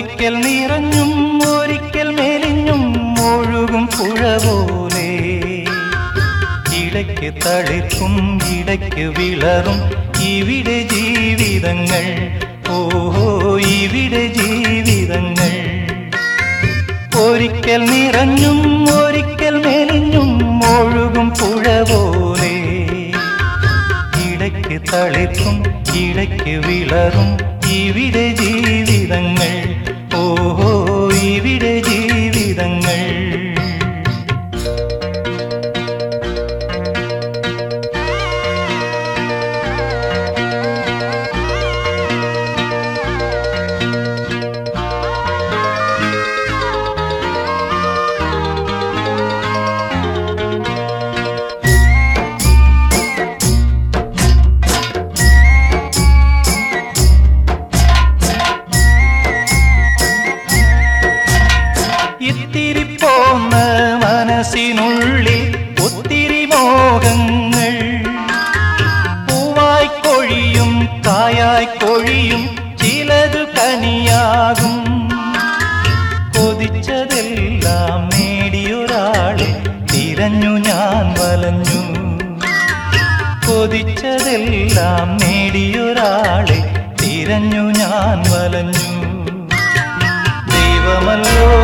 ഒരിക്കൽ നിറഞ്ഞും ഒരിക്കൽ മെലിഞ്ഞും ഒഴുകും പുഴ പോലെ ഇടയ്ക്ക് തളിർക്കും ഇടയ്ക്ക് വിളറും ഇവിടെ ജീവിതങ്ങൾ ഓഹോ ഇവിടെ ജീവിതങ്ങൾ ഒരിക്കൽ നിറഞ്ഞും ഒരിക്കൽ മെലിഞ്ഞും ഒഴുകും പുഴ പോലെ ഇടയ്ക്ക് തളിർക്കും ഇടയ്ക്ക് വിളറും ഇവിടെ ജീവിതങ്ങൾ ഓഹോ ഇവിടെ ജീവിതങ്ങൾ ഇത്തിരി പോന്ന മനസ്സിനുള്ളിൽ ഒത്തിരി മോഹങ്ങൾ പൂവായി കൊഴിയും കായായി കൊഴിയും ചിലത് കനിയാകും കൊതിച്ചതെല്ലാം നേടിയൊരാളെ തിരഞ്ഞു ഞാൻ വലഞ്ഞു കൊതിച്ചതെല്ലാം നേടിയൊരാളെ തിരഞ്ഞു ഞാൻ വലഞ്ഞു ദൈവമല്ലോ